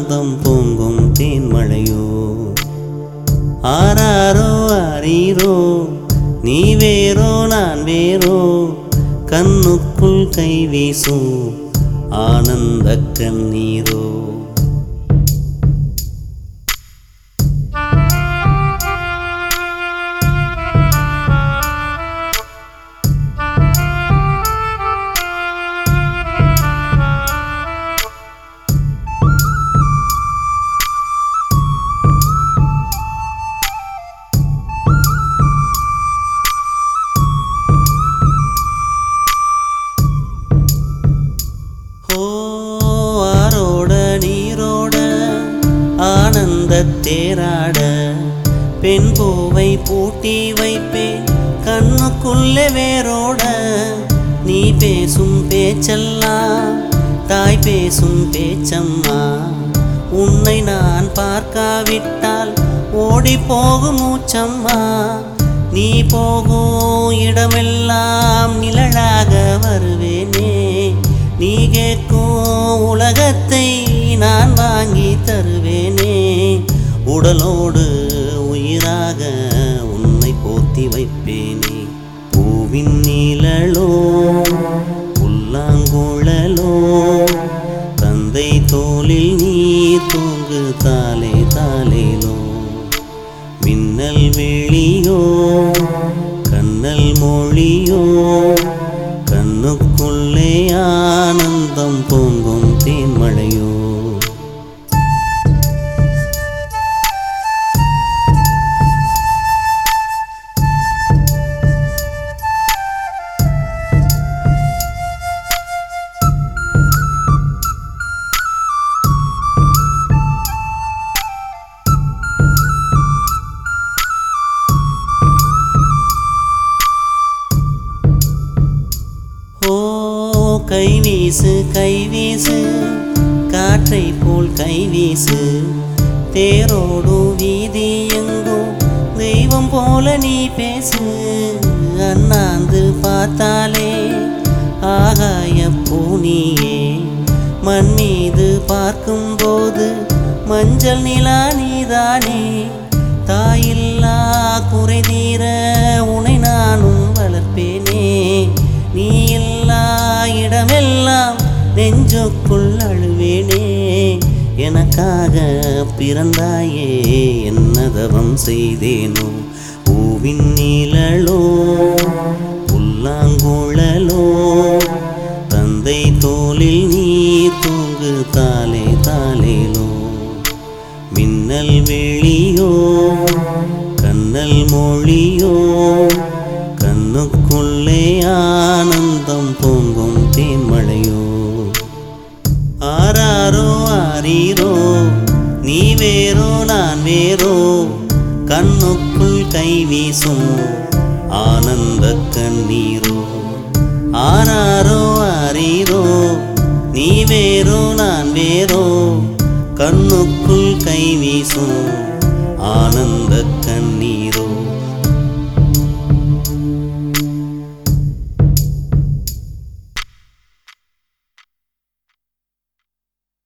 ஆனந்தம் பொங்கும் தேன்மழையோ ஆராரோ ஆரீரோ நீ வேறோ நான் வேறோ கண்ணுக்குள் கை வீசும் ஆனந்த கண்ணீரோ ஓ ஆரோட நீரோட ஆனந்த தேராட பெண் பூவை பூட்டி வைப்பேன் கண்ணுக்குள்ளே வேரோட நீ பேசும் பேச்செல்லாம் தாய் பேசும் பேச்சம்மா உன்னை நான் பார்க்காவிட்டால் ஓடி போகும் மூச்சம்மா நீ போகும் இடமெல்லாம் நிழலாக வருவேனே நீ கேட்கும் உலகத்தை நான் வாங்கி தருவேனே உடலோடு உயிராக உன்னை போத்தி வைப்பேனே பூவின் நீழலோ புல்லாங்குழலோ தந்தை தோளில் நீ தூங்கு தாலே தாலேலோ மின்னல் வெளியோ கண்ணல் மொழியோ கண்ணுக்குள்ளே ஆனந்தம் பொங்கும் தேன்மழையோ ஓ கை வீசு கை வீசு காற்றை போல் கை வீசு தேரோடும் வீதி எங்கும் தெய்வம் போல நீ பேசு அண்ணாந்து பார்த்தாலே ஆகாய பூனியே மண் மீது பார்க்கும்போது மஞ்சள் நிலா நீதானே தாயில்லா குறை தீர உனை நானும் வளர்ப்பேனே நீ இல்லா இடமெல்லாம் நெஞ்சுக்குள் அழுவேனே எனக்காக பிறந்தாயே என்னதவம் செய்தேனோ பூவின் நீழலோ புல்லாங்குழலோ தந்தை தோளில் நீ தூங்கு தாலே தாலேலோ மின்னல் வெளியோ கண்ணல் மொழியோ கண்ணுக்குள்ளே ஆனந்தம் பொங்கும் தேன்மழையோ ஆராரோ ஆரீரோ நீ வேறோ நான் வேறோ கண்ணுக்குள் கை வீசும் ஆனந்த கண்ணீரோ ஆராரோ ஆரீரோ நீ வேறோ நான் வேறோ கண்ணுக்குள் கை வீசும் ஆனந்த கண்ணீரோ